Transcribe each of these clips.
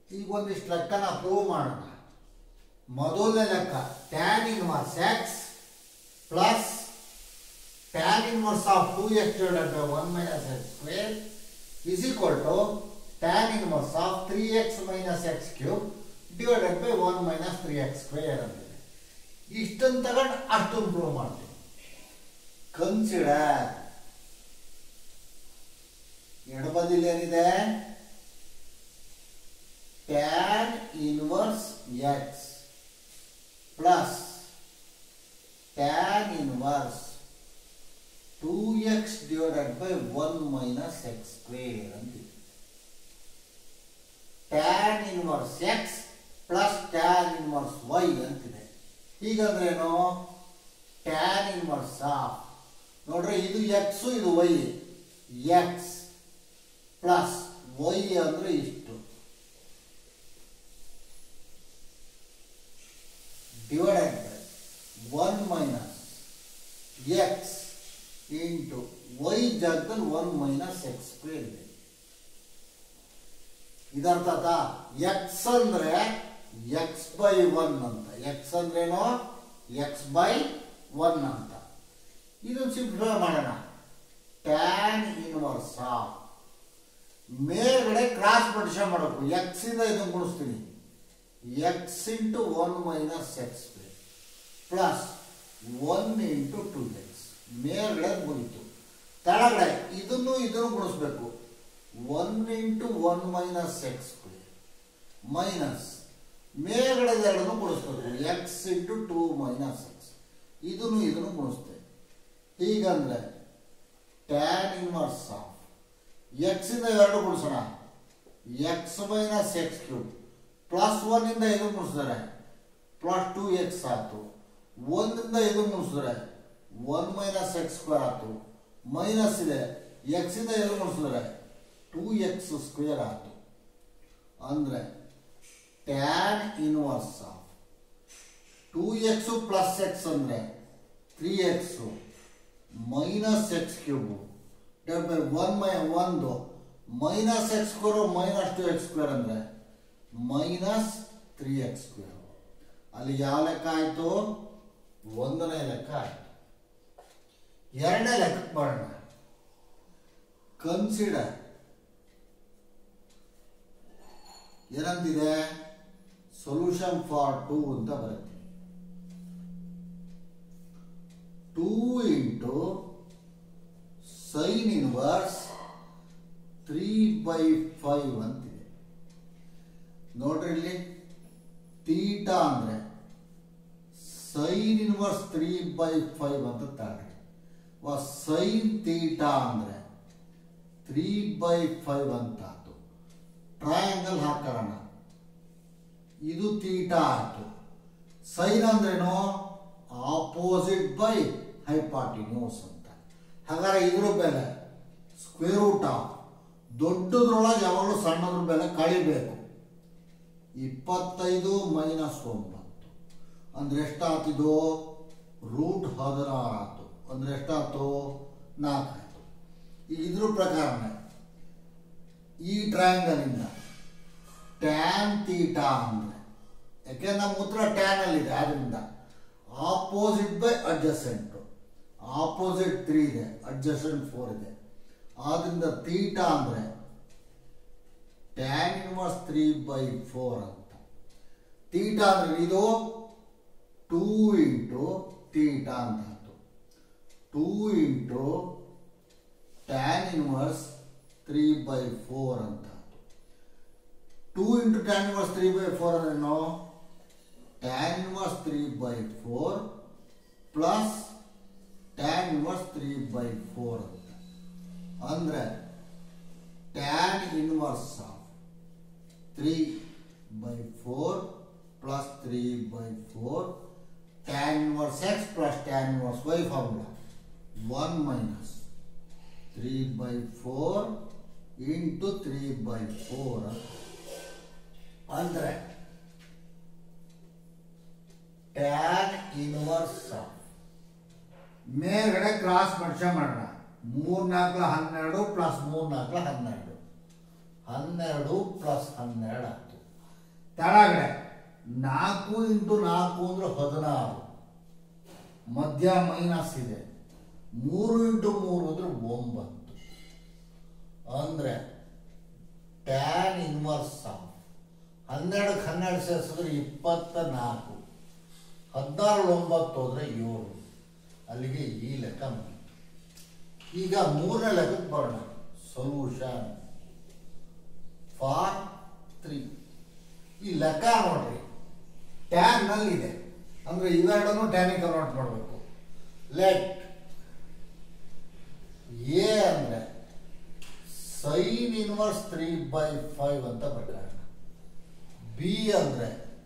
ಈಗ ಒಂದಿಷ್ಟು ಲೆಕ್ಕನ ಪ್ರೂವ್ ಮಾಡೋಣ ಮೊದಲನೇ ಲೆಕ್ಕ tan inverse x plus tan inverse of two x divided by one minus x square is equal to tan inverse of three x minus x cube divided by one minus three x square ಅಂತಿದೆ ಇಷ್ಟನ್ನು ತಗೊಂಡು ಅಷ್ಟನ್ನು prove ಮಾಡ್ತೀವಿ consider ಎಡಬದಿಲಿ ಏನಿದೆ tan inverse x plus tan inverse two x divided by one minus x square ಅಂತಿದೆ tan inverse x plus tan inverse y ಅಂತಿದೆ ಹೀಗಂದ್ರೇನು tan inverse of ನೋಡ್ರಿ ಇದು ಎಕ್ಸು ಇದು ವೈ ಎಕ್ಸ್ ಪ್ಲಸ್ ವೈ ಅಂದ್ರೆ ಇಷ್ಟು divided by one minus x into y ಜಾಗದಲ್ಲಿ one minus x square ಇದೆ ಇದರ್ಥ ಎಕ್ಸ್ ಅಂದ್ರೆ ಎಕ್ಸ್ ಬೈ ಒನ್ ಅಂತ ಎಕ್ಸ್ ಅಂದ್ರೇನು ಎಕ್ಸ್ ಬೈ ಒನ್ ಅಂತ ಇದನ್ನು ಸಿಂಪ್ಲಿಫೈ ಮಾಡೋಣ ಟ್ಯಾನ್ ಇನ್ವರ್ಸ್ ಆಫ್ ಮೇಲ್ಗಡೆ ಕ್ರಾಸ್ ಮಲ್ಟಿಷನ್ ಮಾಡಬೇಕು ಎಕ್ಸ್ ಇಂದ ಇದನ್ನು ಗುಣಿಸ್ತೀನಿ x into one minus x plus one into two x ಮೇಲ್ಗಡೆ ಮುಗಿತು ಕೆಳಗಡೆ ಇದನ್ನು ಇದನ್ನು ಗುಣಿಸ್ಬೇಕು one into one minus x square minus ಮೇಲ್ಗಡೆ ಎರಡನ್ನು ಗುಣಿಸ್ಬೇಕು X into two minus x ಇದನ್ನು ಇದನ್ನು ಗುಣಿಸ್ತೇವೆ ಹೀಗಂದ್ರೆ ಟ್ಯಾನ್ ಇನ್ವರ್ಸ್ ಆಫ್ ಎಕ್ಸ್ ಇಂದ ಎರಡು ಗುಣಿಸೋಣ x minus x cube plus one ಇಂದ ಇದು ಮುಗಿಸಿದ್ರೆ ಪ್ಲಸ್ ಟೂ ಎಕ್ಸ್ ಆಯ್ತು ಒಂದಿಂದ ಇದು ಮುಗಿಸಿದ್ರೆ ಒನ್ ಮೈನಸ್ ಎಕ್ಸ್ ಸ್ಕ್ವೇರ್ ಆಯ್ತು ಮೈನಸ್ ಇದೆ ಎಕ್ಸ್ ಇಂದ ಇದು ಮುಗಿಸಿದ್ರೆ ಟೂ ಎಕ್ಸ್ ಸ್ಕ್ವೇರ್ ಆಯ್ತು ಅಂದ್ರೆ tan inverse of two x plus x ಅಂದ್ರೆ three x minus x cube by one ಮೈ ಒಂದು minus x square minus to X square ಅಂದರೆ ಮೈನಸ್ ತ್ರೀ ಎಕ್ಸ್ ಸ್ಕ್ವೇರ್ ಅಲ್ಲಿ ಯಾವ ಲೆಕ್ಕ ಆಯಿತು ಒಂದನೇ ಲೆಕ್ಕ ಆಯಿತು ಎರಡನೇ ಲೆಕ್ಕಕ್ಕೆ ಬರೋಣ ಕನ್ಸಿಡರ್ ಏನಂತಿದೆ ಸೊಲ್ಯೂಷನ್ ಫಾರ್ ಟೂ ಅಂತ ಬರುತ್ತೆ two into sine inverse three by five ಅಂತಿದೆ ನೋಡ್ರಿ ಇಲ್ಲಿ ತೀಟಾ ಅಂದ್ರೆ sine inverse three by five ಅಂತ ತಗೊಳ್ಳಿ ಸೈನ್ ತೀಟಾ ಅಂದ್ರೆ ತ್ರೀ ಬೈ ಫೈವ್ ಅಂತ ಆಯ್ತು ಟ್ರಯಾಂಗಲ್ ಹಾಕೋಣ ಇದು ತೀಟಾ ಆಯ್ತು ಸೈನ್ ಅಂದ್ರೇನು ಆಪೋಸಿಟ್ ಬೈ ಹೈಪಾಟಿನ್ಯೂಸ್ ಅಂತ ಹಾಗಾದ್ರೆ ಇದ್ರ ಬೆಲೆ ಸ್ಕ್ವೇರ್ ರೂಟ್ ಆಫ್ ದೊಡ್ಡದ್ರೊಳಗೆ ಯಾವಾಗಲೂ ಸಣ್ಣದ್ರ ಬೆಲೆ ಕಳಿಬೇಕು ಇಪ್ಪತ್ತೈದು ಮೈನಸ್ ಒಂಬತ್ತು ಅಂದ್ರೆ ಎಷ್ಟಾಗ್ತಿದು ರೂಟ್ ಹದಿನಾರು ಆಯ್ತು ಅಂದ್ರೆ ಎಷ್ಟಾಯ್ತು ನಾಲ್ಕು ಆಯ್ತು ಈಗ ಇದ್ರ ಪ್ರಕಾರನೇ ಈ ಟ್ರಯಾಂಗಲ್ ಇಂದ ಟ್ಯಾನ್ ತೀಟಾ ಅಂದ್ರೆ ಯಾಕೆ ನಮ್ಮ ಉತ್ತರ ಟ್ಯಾನ್ ಅಲ್ಲಿ ಇದೆ ಆದ್ರಿಂದ opposite by adjacent opposite three ಇದೆ ಅಡ್ಜಸೆಂಟ್ ಫೋರ್ ಇದೆ ಆದ್ರಿಂದ ತೀಟಾ ಅಂದ್ರೆ tan inverse three by four ಅಂತ ತೀಟಾ ಅಂದ್ರೆ ಇದು ಟೂ ಇಂಟು ತೀಟಾ ಅಂತ ಆಯ್ತು two into tan inverse three by four ಅಂತ ಆಯ್ತು two into tan inverse three by four ಅಂದ್ರೆ ನಾವು tan inverse three by four plus tan inverse three by four ಅಂತ ಅಂದ್ರೆ tan inverse of three by four plus three by four tan inverse x plus tan inverse y formula one minus three by four into three by four ಅಂದ್ರೆ tan inverse of ಮೇಲ್ಗಡೆ cross ಮಡ್ಸ ಮಾಡೋಣ ಮೂರ್ ನಾಲ್ಕಲ ಹನ್ನೆರಡು plus ಮೂರ್ ನಾಲ್ಕಲ ಹನ್ನೆರಡು ಹನ್ನೆರಡು plus ಹನ್ನೆರಡು ಆಯ್ತು ತೆಳಗಡೆ ನಾಲ್ಕು ಇಂಟು ನಾಲ್ಕು ಅಂದ್ರೆ ಹದಿನಾರು ಮಧ್ಯ ಮೈನಸ್ ಇದೆ ಮೂರು ಇಂಟು ಮೂರು ಅಂದ್ರೆ ಒಂಬತ್ತು ಅಂದ್ರೆ ಟ್ಯಾನ್ ಇನ್ವರ್ಸ್ ಆಫ್ ಹನ್ನೆರಡಕ್ಕೆ ಹನ್ನೆರಡು ಸೇರಿಸಿದ್ರೆ ಇಪ್ಪತ್ತ ನಾಲ್ಕು ಹದಿನಾರು ಒಂಬತ್ತು ಹೋದ್ರೆ ಏಳು ಅಲ್ಲಿಗೆ ಈ ಲೆಕ್ಕ ಮುಗೀತು ಈಗ ಮೂರನೇ ಲೆಕ್ಕಕ್ಕೆ ಬರೋಣ ಸೊಲ್ಯೂಷನ್ ಫಾರ್ ತ್ರೀ ಈ ಲೆಕ್ಕ ನೋಡ್ರಿ ಟ್ಯಾನ್ ನಲ್ಲಿದೆ ಅಂದ್ರೆ ಇವೆರಡನ್ನು ಟ್ಯಾನಿಗೆ ಕನ್ವರ್ಟ್ ಮಾಡಬೇಕು ಲೆಟ್ ಎ ಅಂದ್ರೆ sine inverse three by five ಅಂತ ಬರ್ಕೊಳ್ಳೋಣ ಬಿ ಅಂದ್ರೆ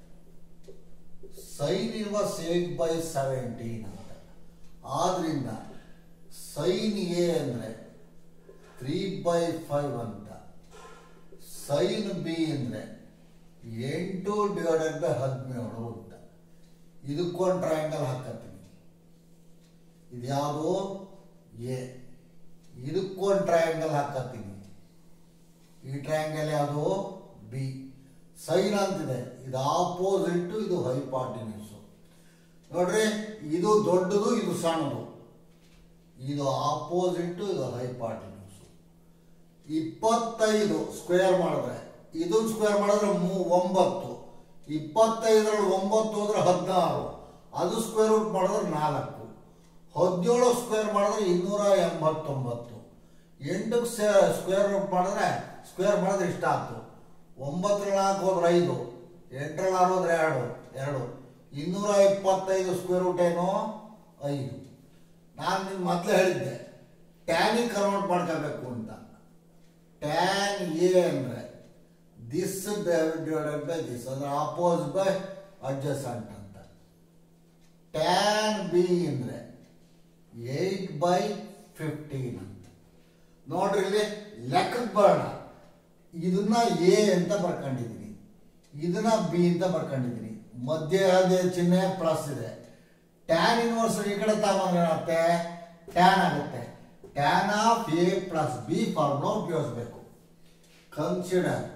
sine inverse eight by seventeen ಅಂತ ಆದ್ರಿಂದ ಸೈನ್ ಎ ಅಂದ್ರೆ ತ್ರೀ ಬೈ ಫೈವ್ ಅಂತ ಸೈನ್ ಬಿ ಅಂದ್ರೆ ಎಂಟು ಡಿವೈಡೆಡ್ ಬೈ ಹದಿನೇಳು ಅಂತ ಇದಕ್ಕೊಂದು ಟ್ರಯಾಂಗಲ್ ಹಾಕತ್ತೀನಿ ಇದ್ಯಾವುದು ಎ ಇದಕ್ಕೊಂದು ಟ್ರಯಾಂಗಲ್ ಹಾಕತ್ತೀನಿ ಈ ಟ್ರಯಾಂಗಲ್ ಯಾವುದು ಬಿ ಸೈನ್ ಅಂತಿದೆ ಇದು ಆಪೋಸಿಟ್ ಇದು ಹೈಪಾರ್ಟಿನ್ಯೂಸ್ ನೋಡ್ರಿ ಇದು ದೊಡ್ಡದು ಇದು ಸಣ್ಣದು ಇದು ಆಪೋಸಿಟ್ ಇದು ಹೈಪಾರ್ಟಿನ್ಯೂಸ್ ಇಪ್ಪತ್ತೈದು ಸ್ಕ್ವೇರ್ ಮಾಡಿದ್ರೆ ಇದನ್ನ ಸ್ಕ್ವೇರ್ ಮಾಡಿದ್ರೆ ಮೂ ಒಂಬತ್ತು ಇಪ್ಪತ್ತೈದರಲ್ಲಿ ಒಂಬತ್ತು ಹೋದ್ರೆ ಹದಿನಾರು ಅದು ಸ್ಕ್ವೇರ್ ರೂಟ್ ಮಾಡಿದ್ರೆ ನಾಲ್ಕು ಹದಿನೇಳು ಸ್ಕ್ವೇರ್ ಮಾಡಿದ್ರೆ ಇನ್ನೂರ ಎಂಬತ್ತೊಂಬತ್ತು ಎಂಟಕ್ಕೆ ಸೇ ಸ್ಕ್ವೇರ್ ರೂಟ್ ಮಾಡಿದ್ರೆ ಸ್ಕ್ವೇರ್ ಮಾಡಿದ್ರೆ ಇಷ್ಟ ಆಯ್ತು ಒಂಬತ್ತರಲ್ಲಿ ನಾಲ್ಕು ಹೋದ್ರೆ ಐದು ಎಂಟರಲ್ಲಿ ಆರು ಹೋದ್ರೆ ಎರಡು ಎರಡು ಇನ್ನೂರ ಇಪ್ಪತ್ತೈದು ಸ್ಕ್ವೇರ್ ರೂಟ್ ಏನು ಐದು ನಾನು ನಿಮ್ಗೆ ಮೊದಲೇ ಹೇಳಿದ್ದೆ ಟ್ಯಾನಿಗೆ ಕನ್ವರ್ಟ್ ಮಾಡ್ಕೋಬೇಕು ಅಂತ ಟ್ಯಾನ್ ಎ ಅಂದರೆ ದಿಸ್ ಡಿವೈಡೆಡ್ ಬೈ ದಿಸ್ ಅಂದ್ರೆ ಆಪೋಸ್ ಬೈ ಅಡ್ಜಸೆಂಟ್ ಅಂತ ಟ್ಯಾನ್ ಬಿ ಅಂದರೆ ಏಟ್ ಬೈ ಫಿಫ್ಟೀನ್ ಅಂತ ನೋಡ್ರಿ ಇಲ್ಲಿ ಲೆಕ್ಕಕ್ಕೆ ಬರೋಣ ಇದನ್ನ ಎ ಅಂತ ಬರ್ಕೊಂಡಿದ್ದೀನಿ ಇದನ್ನ ಬಿ ಅಂತ ಬರ್ಕೊಂಡಿದ್ದೀನಿ ಮಧ್ಯ ಅದೇ ಚಿಹ್ನೆ ಪ್ಲಸ್ ಇದೆ ಟ್ಯಾನ್ ಇನ್ವರ್ಸ್ ಈ ಕಡೆ ತಗೊಂಡ್ರೆ ಏನಾಗುತ್ತೆ ಟ್ಯಾನ್ ಆಗುತ್ತೆ tan of A plus B formula ಉಪಯೋಗಿಸ್ಬೇಕು consider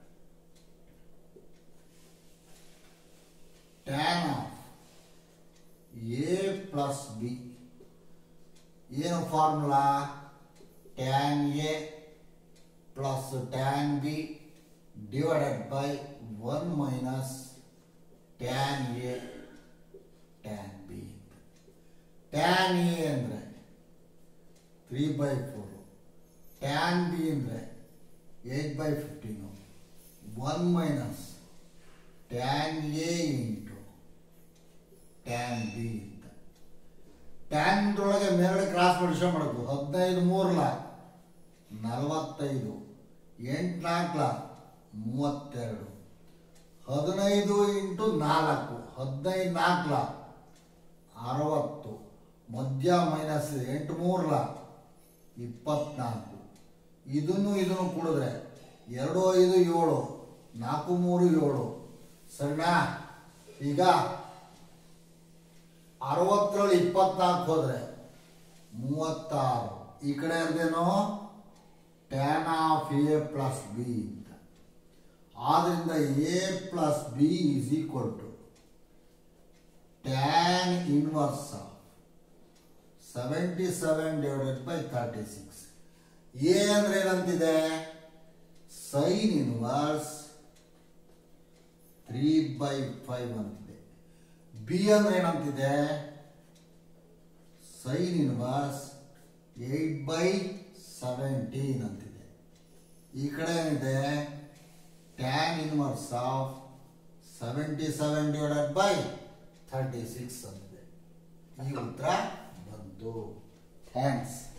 tan of A plus B ಏನು formula tan A plus tan B divided by one minus tan A tan B tan A ಅಂದರೆ three by four tan B ಅಂದರೆ eight by fifteen one minus tan A into tan B ಅಂತ ಟ್ಯಾನ್ದೊಳಗೆ ಮೇಲ್ಗಡೆ cross medicine ಮಾಡೋದು ಹದಿನೈದು ಮೂರಲ ನಲವತ್ತೈದು ಎಂಟು ನಾಲ್ಕಲ ಮೂವತ್ತೆರಡು ಹದಿನೈದು ಇಂಟು ನಾಲ್ಕು ಹದಿನೈದು ನಾಲ್ಕಲ ಅರವತ್ತು ಮಧ್ಯ ಮೈನಸ್ ಎಂಟು ಮೂರಲ ಇಪ್ಪತ್ನಾಲ್ಕು ಇದನ್ನು ಇದನ್ನು ಕೂಡಿದ್ರೆ ಎರಡು ಐದು ಏಳು ನಾಲ್ಕು ಮೂರು ಏಳು ಸರಿನಾ ಈಗ ಅರವತ್ತರಲ್ಲಿ ಇಪ್ಪತ್ನಾಲ್ಕು ಹೋದ್ರೆ ಮೂವತ್ತಾರು ಈ ಕಡೆ ಇರ್ದೇನೋ tan of A plus B ಅಂತ ಆದ್ರಿಂದ A plus B is equal to tan inverse of seventy seven divided by thirty six A ಅಂದ್ರೆ ಏನಂತಿದೆ sine inverse three by five ಅಂತಿದೆ ಬಿ ಅಂದ್ರೆ ಏನಂತಿದೆ sine inverse eight by seventeen ಅಂತಿದೆ ಈ ಕಡೆ ಏನಿದೆ tan inverse of seventy seven divided by thirty six ಅಂತಿದೆ ಈ ಉತ್ತರ ಬಂತು ಥ್ಯಾಂಕ್ಸ್